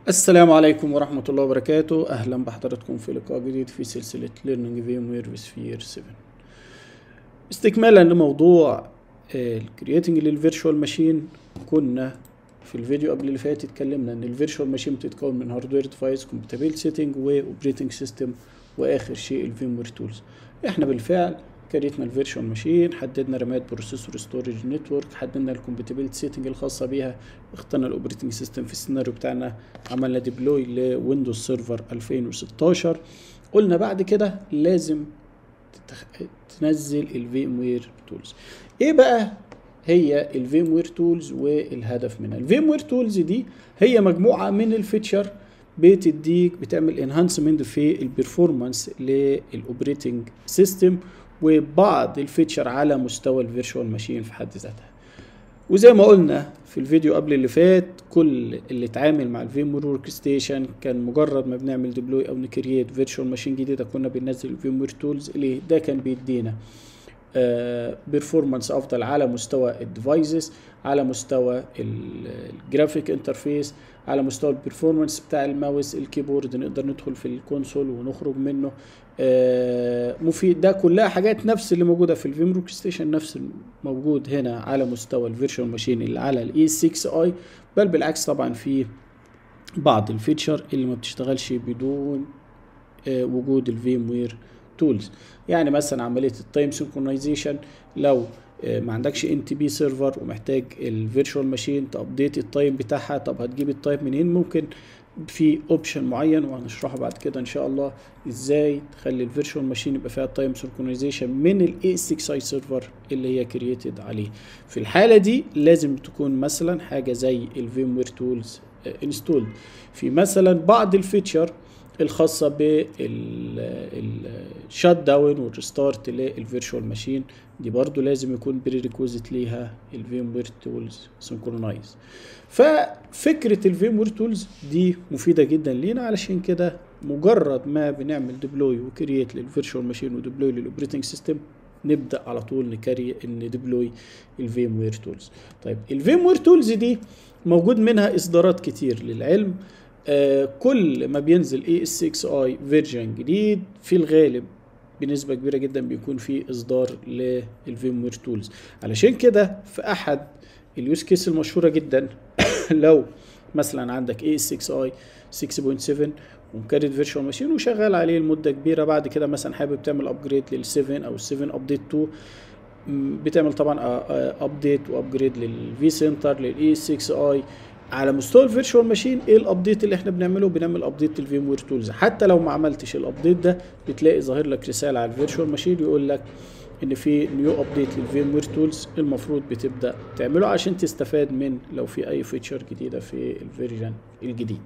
السلام عليكم ورحمة الله وبركاته أهلا بحضراتكم في لقاء جديد في سلسلة Learning VMware with Sphere 7 استكمالا لموضوع الكرييتنج للفيرتشوال ماشين كنا في الفيديو قبل اللي فات اتكلمنا ان الفيرتشوال ماشين بتتكون من هاردوير ديفايس كومباتيبل سيتنج واوبريتنج سيستم واخر شيء الفيموير تولز احنا بالفعل كريتنا الفيرتشوال ماشين حددنا رامات بروسيسور ستورج نتورك حددنا الكومباتيبلتي سيتنج الخاصه بيها اخترنا الاوبريتنج سيستم في السيناريو بتاعنا عملنا ديبلوي لويندوز سيرفر 2016 قلنا بعد كده لازم تتخ... تنزل الفيم وير تولز ايه بقى هي الفيم وير تولز والهدف منها الفيم وير تولز دي هي مجموعه من الفيتشر بتديك بتعمل انهانسمنت في البرفورمانس للاوبريتنج سيستم وبعض الفيتشر على مستوى الفيرتشوال ماشين في حد ذاتها وزي ما قلنا في الفيديو قبل اللي فات كل اللي اتعامل مع الفيم ورك ستيشن كان مجرد ما بنعمل ديبلوي او نكريت فيرتشوال ماشين جديده كنا بننزل الفيم وير تولز اللي ده كان بيدينا بيرفورمانس افضل على مستوى الديفايسز على مستوى الجرافيك انترفيس على مستوى البرفورمانس بتاع الماوس الكيبورد نقدر ندخل في الكونسول ونخرج منه آه مفيد ده كلها حاجات نفس اللي موجوده في الفيم روك ستيشن نفس موجود هنا على مستوى الفيرتشوال ماشين اللي على الاي 6 اي بل بالعكس طبعا في بعض الفيتشر اللي ما بتشتغلش بدون آه وجود الفيم وير تولز يعني مثلا عمليه التايم سينكرونايزيشن لو ما عندكش ان تي بي سيرفر ومحتاج الفيرتشوال ماشين تابديت التايم بتاعها طب هتجيب التايم منين ممكن في اوبشن معين وهنشرحه بعد كده ان شاء الله ازاي تخلي الفيرتشوال ماشين يبقى فيها تايم سينكرونايزيشن من الاي 6 اي سيرفر اللي هي كرييتد عليه في الحاله دي لازم تكون مثلا حاجه زي الفيم وير تولز انستولد في مثلا بعض الفيتشر الخاصه بالشات داون والريستارت للفيرتشوال ماشين دي برضو لازم يكون بري ريكوزيت ليها الفيم وير تولز سنكرونايز ففكره الفيم وير تولز دي مفيده جدا لينا علشان كده مجرد ما بنعمل ديبلوي وكرييت للفيرتشوال ماشين وديبلوي للاوبريتنج سيستم نبدا على طول نكري ان ديبلوي الفيم وير تولز طيب الفيم وير تولز دي موجود منها اصدارات كتير للعلم آه كل ما بينزل اي اس 6 اي فيرجن جديد في الغالب بنسبه كبيره جدا بيكون في اصدار للفيم وير تولز علشان كده في احد اليوز كيس المشهوره جدا لو مثلا عندك اي اس 6 اي 6.7 ومكرر فيرتشوال ماشين وشغال عليه لمده كبيره بعد كده مثلا حابب تعمل ابجريد لل7 او 7 ابديت 2 بتعمل طبعا ابديت وابجريد للفي سنتر للاي 6 اي على مستوى الفيرتشوال ماشين ايه الابديت اللي احنا بنعمله بنعمل ابديت للفيم وير تولز حتى لو ما عملتش الابديت ده بتلاقي ظاهر لك رساله على الفيرتشوال ماشين يقول لك ان في نيو ابديت للفيم وير تولز المفروض بتبدا تعمله عشان تستفاد من لو في اي فيتشر جديده في الفيرجن الجديد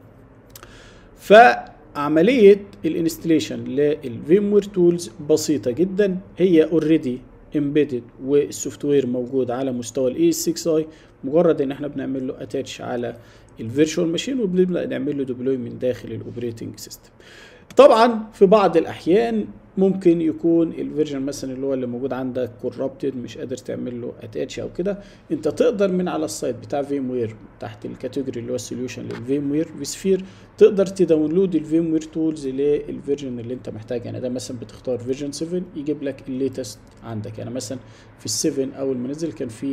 فعمليه الانستليشن للفيم وير تولز بسيطه جدا هي اوريدي امبيدد والسوفت وير موجود على مستوى الاي 6 اي مجرد ان احنا بنعمل له اتاتش على الفيرتشوال ماشين وبنبدا نعمل له ديبلوي من داخل الاوبريتنج سيستم طبعا في بعض الاحيان ممكن يكون الفيرجن مثلا اللي هو اللي موجود عندك كوربتد مش قادر تعمل له اتاتش او كده انت تقدر من على السايت بتاع فيم وير تحت الكاتيجوري اللي هو السوليوشن للفيم وير وسفير تقدر تداونلود الفيم وير تولز للفيرجن اللي انت محتاج يعني ده مثلا بتختار فيرجن 7 يجيب لك الليتست عندك يعني مثلا في ال7 اول ما نزل كان فيه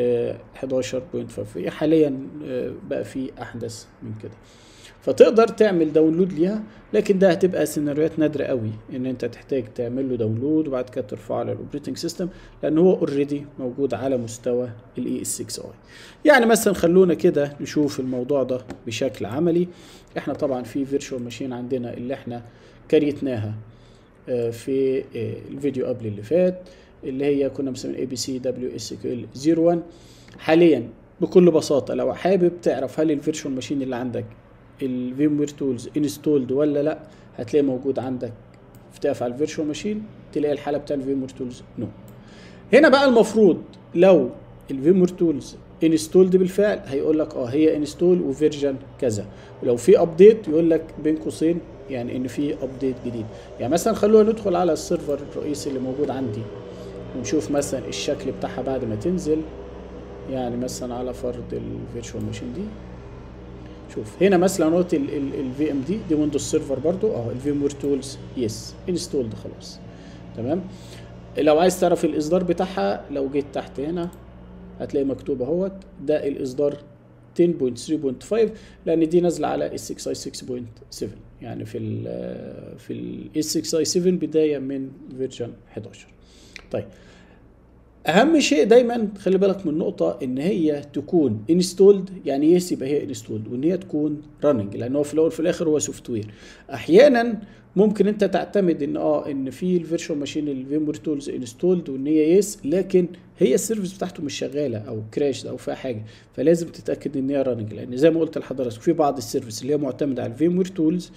11.5 حاليا بقى في احدث من كده فتقدر تعمل داونلود ليها لكن ده هتبقى سيناريوهات نادره قوي ان انت تحتاج تعمل له داونلود وبعد كده ترفعه على الاوبريتنج سيستم لان هو اوريدي موجود على مستوى الاي اس 6 اي يعني مثلا خلونا كده نشوف الموضوع ده بشكل عملي احنا طبعا في فيرتشوال ماشين عندنا اللي احنا كريتناها في الفيديو قبل اللي فات اللي هي كنا مسمين اي بي سي دبليو اس كيو ال 01 حاليا بكل بساطه لو حابب تعرف هل الفيرتشوال ماشين اللي عندك الفيم وير تولز انستولد ولا لا هتلاقي موجود عندك تقف على الفيرتشوال ماشين تلاقي الحاله بتاع الفيم وير تولز نو هنا بقى المفروض لو الفيم وير تولز انستولد بالفعل هيقول لك اه هي انستول وفيرجن كذا ولو في ابديت يقول لك بين قوسين يعني ان في ابديت جديد يعني مثلا خلونا ندخل على السيرفر الرئيسي اللي موجود عندي ونشوف مثلا الشكل بتاعها بعد ما تنزل يعني مثلا على فرض الفيرتشوال ماشين دي شوف هنا مثلا نوت الفي ام دي دي ويندوز سيرفر برضو اه الفيم وير تولز يس انستولد خلاص تمام لو عايز تعرف الاصدار بتاعها لو جيت تحت هنا هتلاقي مكتوب اهوت ده الاصدار 10.3.5 لان دي نازله على اس 6 اي 6.7 يعني في ال في الاس 6 اي 7 بدايه من فيرجن 11 طيب اهم شيء دايما خلي بالك من نقطه ان هي تكون انستولد يعني يس يبقى هي انستولد وان هي تكون راننج لان هو في الاول في الاخر هو سوفت وير احيانا ممكن انت تعتمد ان اه ان في الفيرشوال ماشين الفيمور تولز انستولد وان هي يس لكن هي السيرفيس بتاعته مش شغاله او كراش او فيها حاجه فلازم تتاكد ان هي راننج لان زي ما قلت لحضرتك في بعض السيرفيس اللي هي معتمده على الفيمور تولز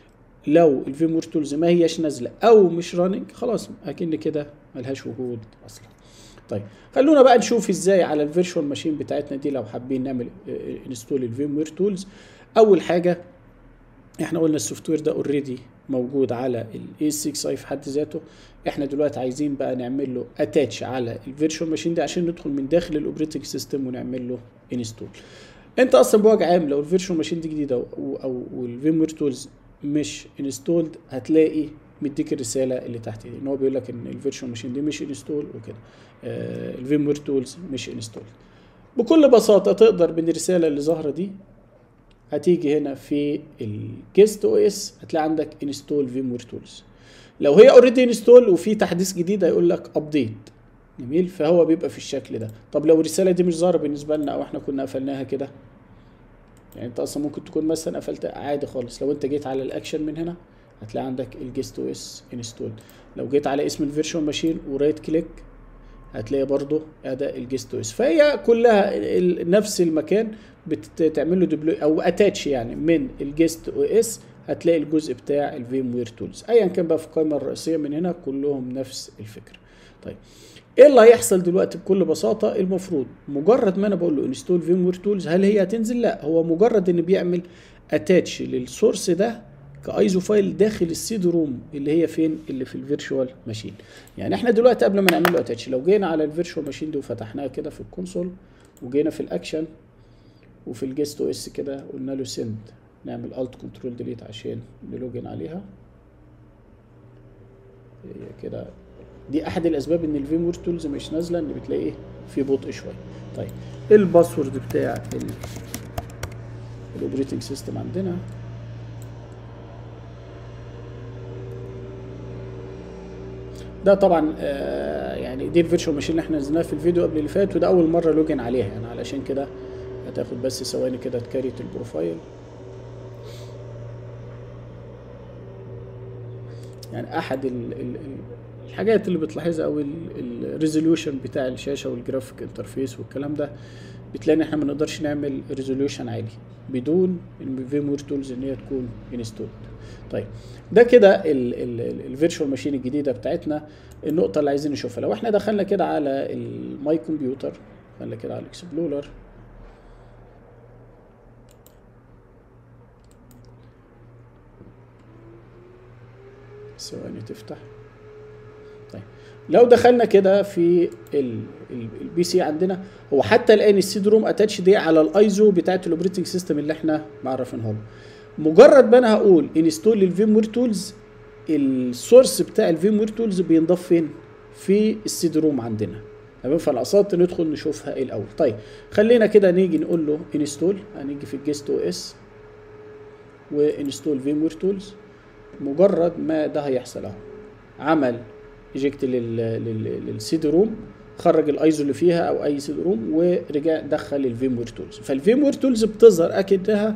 لو الفيمور تولز ما هياش نازله او مش راننج خلاص اكن كده ملهاش وجود اصلا طيب خلونا بقى نشوف ازاي على الفيرشوال ماشين بتاعتنا دي لو حابين نعمل انستول الفيم وير تولز اول حاجه احنا قلنا السوفت وير ده اوريدي موجود على الاي 6 اي في حد ذاته احنا دلوقتي عايزين بقى نعمل له اتاتش على الفيرشوال ماشين دي عشان ندخل من داخل الاوبريتنج سيستم ونعمل له انستول انت اصلا بوجه عام لو الفيرشوال ماشين دي جديده او او الفيم وير تولز مش انستولد هتلاقي مديك الرساله اللي تحت دي ان هو بيقول لك ان الفيرتشوال ماشين دي مش انستول وكده آه الفيم وير تولز مش انستول بكل بساطه تقدر من الرساله اللي ظاهره دي هتيجي هنا في الجيست او اس هتلاقي عندك انستول فيم وير تولز لو هي اوريدي انستول وفي تحديث جديد هيقول لك ابديت جميل فهو بيبقى في الشكل ده طب لو الرساله دي مش ظاهره بالنسبه لنا او احنا كنا قفلناها كده يعني انت اصلا ممكن تكون مثلا قفلتها عادي خالص لو انت جيت على الاكشن من هنا هتلاقي عندك الجيست او اس انستول لو جيت على اسم الفيرشوال ماشين ورايت كليك هتلاقي برضو اداء الجيست او اس فهي كلها نفس المكان بتعمل له ديبلوي او اتاتش يعني من الجيست او اس هتلاقي الجزء بتاع الفيم وير تولز ايا كان بقى في القائمه الرئيسيه من هنا كلهم نفس الفكره طيب ايه اللي هيحصل دلوقتي بكل بساطه المفروض مجرد ما انا بقول له انستول فيم وير تولز هل هي هتنزل لا هو مجرد ان بيعمل اتاتش للسورس ده كايزو فايل داخل السيد روم اللي هي فين اللي في الفيرتشوال ماشين يعني احنا دلوقتي قبل ما نعمل له اتاتش لو جينا على الفيرتشوال ماشين دي وفتحناها كده في الكونسول وجينا في الاكشن وفي الجيست او اس كده قلنا له سند نعمل الت كنترول ديليت عشان نلوجن عليها هي كده دي احد الاسباب ان الفيم وير تولز مش نازله ان بتلاقي ايه في بطء شويه طيب الباسورد بتاع الاوبريتنج سيستم عندنا ده طبعا آه يعني دي الفيرتشوال ماشين اللي احنا نزلناها في الفيديو قبل اللي فات وده اول مره لوجن عليها يعني علشان كده هتاخد بس ثواني كده تكريت البروفايل يعني احد ال ال الحاجات اللي بتلاحظها او الريزوليوشن بتاع الشاشه والجرافيك انترفيس والكلام ده بتلاقي ان احنا ما نقدرش نعمل ريزوليوشن عالي بدون الفيم وير تولز ان هي تكون انستولد طيب ده كده الفيرتشوال ماشين الجديده بتاعتنا النقطه اللي عايزين نشوفها لو احنا دخلنا كده على الماي كمبيوتر دخلنا كده على الاكسبلورر ثواني تفتح طيب لو دخلنا كده في البي سي عندنا هو حتى الان السيد روم اتاتش دي على الايزو بتاعت الاوبريتنج سيستم اللي احنا معرفينها له مجرد ما انا هقول انستول للفيم وير تولز السورس بتاع الفيم وير تولز بينضاف فين في السيد روم عندنا تمام فالقصات ندخل نشوفها الاول طيب خلينا كده نيجي نقول له انستول هنيجي في الجيست او اس وانستول فيم وير تولز مجرد ما ده هيحصل اهو عمل ايجكت للسيد روم خرج الايزو اللي فيها او اي سيد روم ورجع دخل الفيم وير تولز فالفيم وير تولز بتظهر اكنها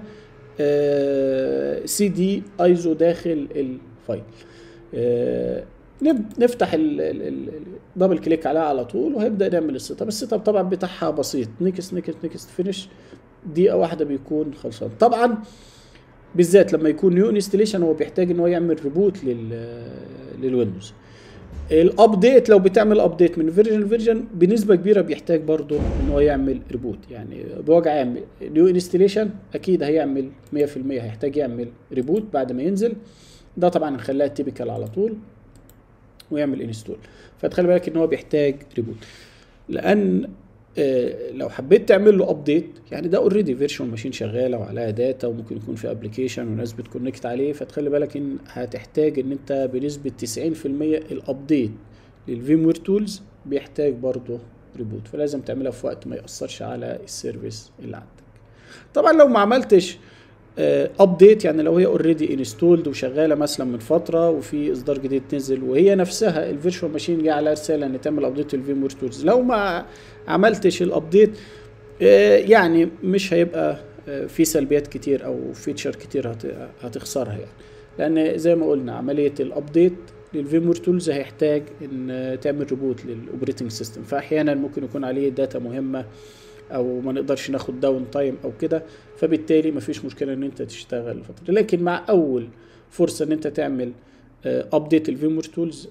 سي دي ايزو داخل الفايل آه نفتح الدبل كليك عليها على طول وهيبدا نعمل السيت اب السيت اب طبعا بتاعها بسيط نكست نكست نكست فينش دقيقه واحده بيكون خلصان طبعا بالذات لما يكون نيو انستليشن هو بيحتاج ان هو يعمل ريبوت لل للويندوز الابديت لو بتعمل ابديت من فيرجن لفيرجن بنسبه كبيره بيحتاج برضه ان هو يعمل ريبوت يعني بوجه عام نيو انستليشن اكيد هيعمل 100% هيحتاج يعمل ريبوت بعد ما ينزل ده طبعا نخليها تيبيكال على طول ويعمل انستول فتخلي بالك ان هو بيحتاج ريبوت لان آه، لو حبيت تعمل له ابديت يعني ده اوريدي فيرتشوال ماشين شغاله وعليها داتا وممكن يكون في ابلكيشن وناس بتكونكت عليه فتخلي بالك ان هتحتاج ان انت بنسبه 90% الابديت للفيم وير تولز بيحتاج برضه ريبوت فلازم تعملها في وقت ما ياثرش على السيرفيس اللي عندك طبعا لو ما عملتش ابديت يعني لو هي اوريدي انستولد وشغاله مثلا من فتره وفي اصدار جديد نزل وهي نفسها الفيرتشوال ماشين جايه على رساله ان تعمل ابديت للفيم وير تولز لو ما عملتش الابديت يعني مش هيبقى آه، في سلبيات كتير او فيتشر كتير هت- هتخسرها يعني لان زي ما قلنا عمليه الابديت للفيم وير تولز هيحتاج ان تعمل ريبوت للاوبريتنج سيستم فاحيانا ممكن يكون عليه داتا مهمه او ما نقدرش ناخد داون تايم او كده فبالتالي مفيش مشكله ان انت تشتغل فتره لكن مع اول فرصه ان انت تعمل ابديت الفيمور تولز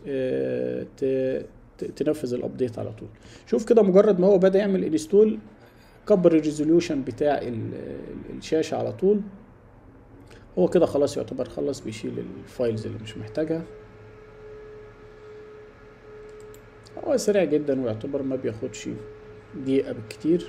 تنفذ الابديت على طول شوف كده مجرد ما هو بدا يعمل انستول كبر الريزوليوشن بتاع ال- ال- الشاشه على طول هو كده خلاص يعتبر خلص بيشيل الفايلز اللي مش محتاجها هو سريع جدا ويعتبر ما بياخدش دقيقة بالكتير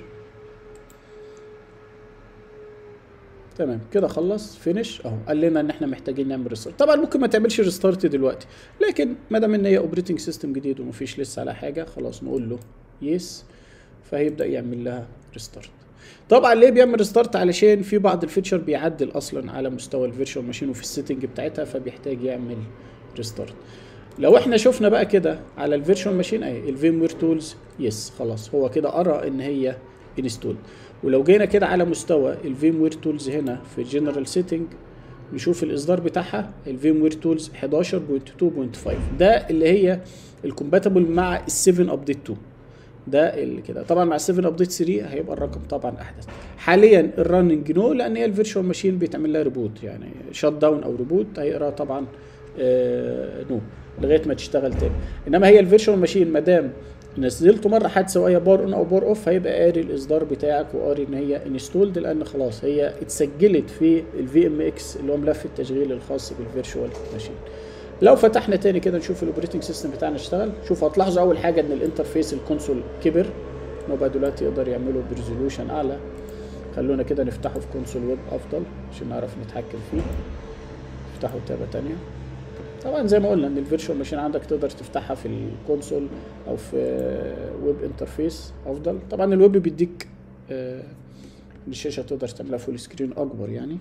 تمام كده خلص فينش اهو قال لنا ان احنا محتاجين نعمل ريستارت طبعا ممكن ما تعملش ريستارت دلوقتي لكن ما دام ان هي اوبريتنج سيستم جديد ومفيش لسه على حاجه خلاص نقول له يس فهيبدا يعمل لها ريستارت طبعا ليه بيعمل ريستارت علشان في بعض الفيتشر بيعدل اصلا على مستوى الفيرتشوال ماشين وفي السيتنج بتاعتها فبيحتاج يعمل ريستارت لو احنا شفنا بقى كده على الفيرتشوال ماشين اهي الفيم وير تولز يس خلاص هو كده قرا ان هي انستول ولو جينا كده على مستوى الفيم وير تولز هنا في جنرال سيتنج نشوف الاصدار بتاعها الفيم وير تولز 11.2.5 ده اللي هي الكومباتبل مع ال 7 ابديت 2 ده اللي كده طبعا مع 7 ابديت 3 هيبقى الرقم طبعا احدث حاليا الرننج نو لان هي الفيرتشوال ماشين بيتعمل لها ريبوت يعني شات داون او ريبوت هيقرا طبعا آه نو لغايه ما تشتغل تاني انما هي الفيرتشوال ماشين ما دام نزلته مره حد سواء باور اون او باور اوف هيبقى قاري الاصدار بتاعك وقاري ان هي انستولد لان خلاص هي اتسجلت في الفي ام اكس اللي هو ملف التشغيل الخاص بالفيرتشوال ماشين لو فتحنا تاني كده نشوف الاوبريتنج سيستم بتاعنا اشتغل شوف هتلاحظوا اول حاجه ان الانترفيس الكونسول كبر انه بقى دلوقتي يقدر يعمله بريزولوشن اعلى خلونا كده نفتحه في كونسول ويب افضل عشان نعرف نتحكم فيه نفتحه تابه تانية طبعا زي ما قلنا ان الفيرتشوال ماشين عندك تقدر تفتحها في الكونسول او في ويب انترفيس افضل طبعا الويب بيديك آه، الشاشه تقدر تعملها فول سكرين اكبر يعني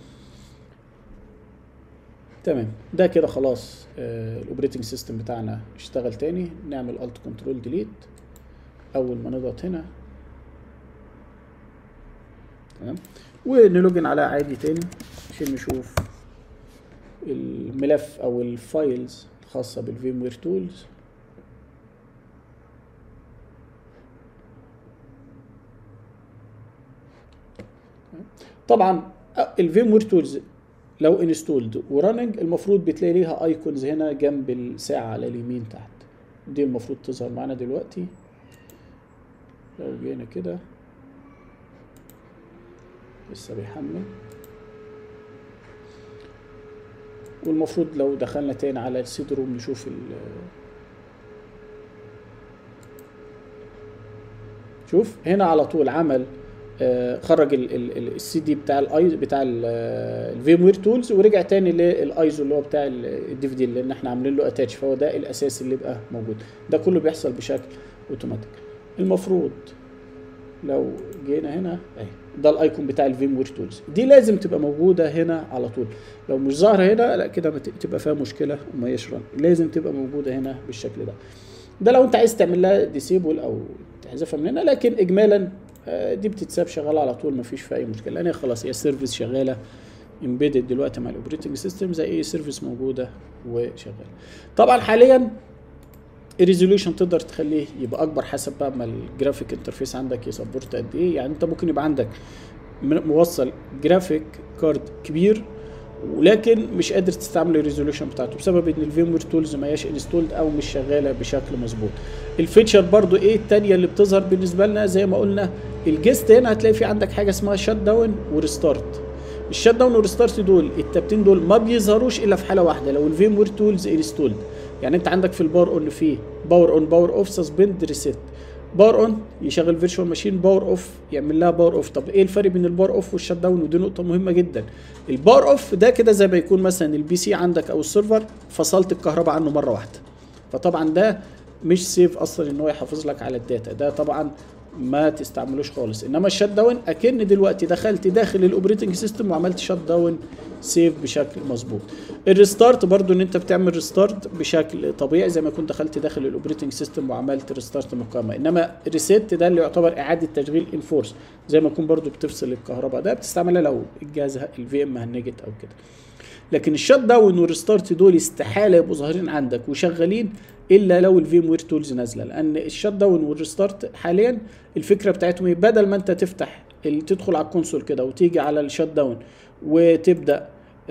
تمام ده كده خلاص الاوبريتنج سيستم بتاعنا اشتغل تاني نعمل الت كنترول ديليت اول ما نضغط هنا تمام ونلوجن على عادي تاني عشان نشوف الملف او الفايلز الخاصه بالفيم وير تولز طبعا الفيم وير تولز لو انستولد ورننج المفروض بتلاقي ليها ايكونز هنا جنب الساعه على اليمين تحت دي المفروض تظهر معانا دلوقتي لو جينا كده لسه بيحمل والمفروض لو دخلنا تاني على السيد روم نشوف ال شوف هنا على طول عمل آه، خرج السي دي بتاع الاي بتاع الفيم وير تولز ورجع تاني للايزو اللي هو بتاع الدي في دي اللي احنا عاملين له اتاتش فهو ده الاساس اللي يبقى موجود ده كله بيحصل بشكل اوتوماتيك المفروض لو جينا هنا اهي ده الايكون بتاع الفيم وير تولز دي لازم تبقى موجوده هنا على طول لو مش ظاهره هنا لا كده بت- تبقى فيها مشكله وما يشرن لازم تبقى موجوده هنا بالشكل ده ده لو انت عايز تعمل لها ديسيبل او تحذفها من هنا لكن اجمالا آه، دي بتتساب شغاله على طول ما فيش فيها اي مشكله لان هي خلاص هي سيرفيس شغاله امبيدد دلوقتي مع الاوبريتنج سيستم زي اي سيرفيس موجوده وشغاله طبعا حاليا الريزوليوشن تقدر تخليه يبقى اكبر حسب بقى ما الجرافيك انترفيس عندك يسبورت قد ايه يعني انت ممكن يبقى عندك م- موصل جرافيك كارد كبير ولكن مش قادر تستعمل الريزوليوشن بتاعته بسبب ان الفيم وير تولز ما هياش انستولد او مش شغاله بشكل مظبوط الفيتشر برضو ايه التانية اللي بتظهر بالنسبه لنا زي ما قلنا الجست هنا هتلاقي في عندك حاجه اسمها شات داون وريستارت الشات داون والريستارت دول التابتين دول ما بيظهروش الا في حاله واحده لو الفيم وير تولز انستولد يعني انت عندك في الباور اون في باور اون باور اوف سسبند ريسيت باور اون يشغل فيرتشوال ماشين باور اوف يعمل لها باور اوف طب ايه الفرق بين الباور اوف والشت داون ودي نقطه مهمه جدا الباور اوف ده كده زي ما يكون مثلا البي سي عندك او السيرفر فصلت الكهرباء عنه مره واحده فطبعا ده مش سيف اصلا ان هو يحافظ لك على الداتا ده طبعا ما تستعملوش خالص انما الشت داون اكن دلوقتي دخلت داخل الاوبريتنج سيستم وعملت شت داون سيف بشكل مظبوط الريستارت برضو ان انت بتعمل ريستارت بشكل طبيعي زي ما كنت دخلت داخل الاوبريتنج سيستم وعملت ريستارت مقامه انما ريسيت ده اللي يعتبر اعاده تشغيل انفورس زي ما تكون برضو بتفصل الكهرباء ده بتستعملها لو الجهاز الفي ام هنجت او كده لكن الشت داون والريستارت دول استحاله يبقوا ظاهرين عندك وشغالين الا لو الفيم وير تولز نازله لان الشت داون والريستارت حاليا الفكره بتاعتهم ايه بدل ما انت تفتح تدخل على الكونسول كده وتيجي على الشت داون وتبدا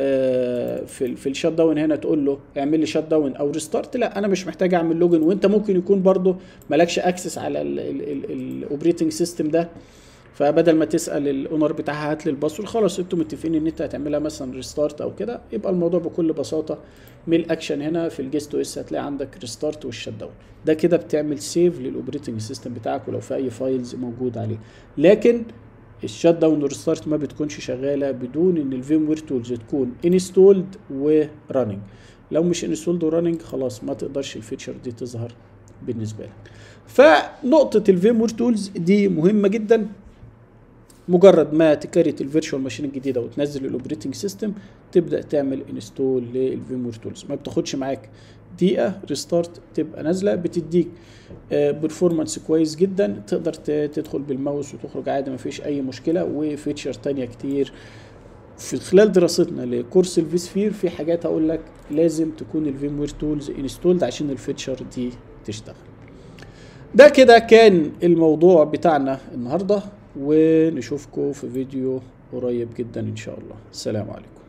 في في الشت داون هنا تقول له اعمل لي شت داون او ريستارت لا انا مش محتاج اعمل لوجن وانت ممكن يكون برضه مالكش اكسس على الاوبريتنج سيستم ده فبدل ما تسال الاونر بتاعها هات لي الباسورد خلاص انتوا متفقين ان انت هتعملها مثلا ريستارت او كده يبقى الموضوع بكل بساطه من الاكشن هنا في الجيست او اس هتلاقي عندك ريستارت والشت داون ده كده بتعمل سيف للاوبريتنج سيستم بتاعك ولو في اي فايلز موجود عليه لكن الشت داون والريستارت ما بتكونش شغاله بدون ان الفيم وير تولز تكون انستولد وراننج لو مش انستولد وراننج خلاص ما تقدرش الفيتشر دي تظهر بالنسبه لك فنقطه الفيم وير تولز دي مهمه جدا مجرد ما تكريت الفيرتشوال ماشين الجديده وتنزل الاوبريتنج سيستم تبدا تعمل انستول للفيمور تولز ما بتاخدش معاك دقيقه ريستارت تبقى نازله بتديك برفورمانس كويس جدا تقدر تدخل بالماوس وتخرج عادي ما فيش اي مشكله وفيتشر تانية كتير في خلال دراستنا لكورس الفيسفير في حاجات هقول لك لازم تكون الفيموير تولز انستولد عشان الفيتشر دي تشتغل ده كده كان الموضوع بتاعنا النهارده ونشوفكم في فيديو قريب جدا ان شاء الله السلام عليكم